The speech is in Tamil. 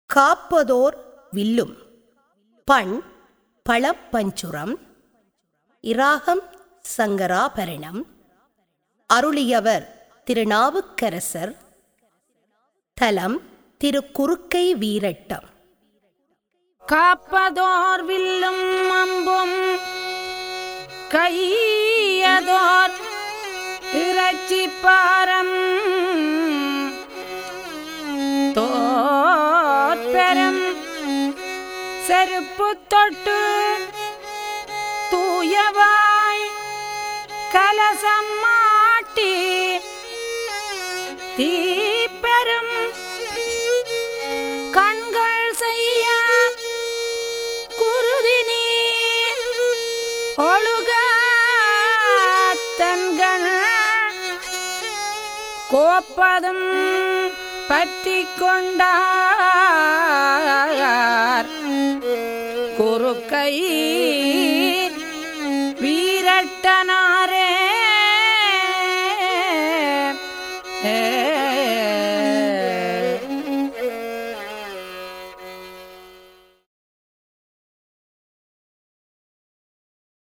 காப்பதோர் வில்லும் பண் பழப்பஞ்சுரம் இராகம் சங்கராபரணம் அருளியவர் திருநாவுக்கரசர் தலம் திருக்குறுக்கை வீரட்டம் காப்பதோர் வில்லும் அம்பும் கையதோர் இறைச்சி பாரம் தோற்பெரும் செருப்பு தொட்டு தூயவாய் கலசம் மாட்டி தீப்பெரும் கண்கள் செய்ய குருதினி ஒழுக தன்கள் கோப்பதும் பற்றி கொண்டார் குறுக்கை வீரட்டனாரே ஏ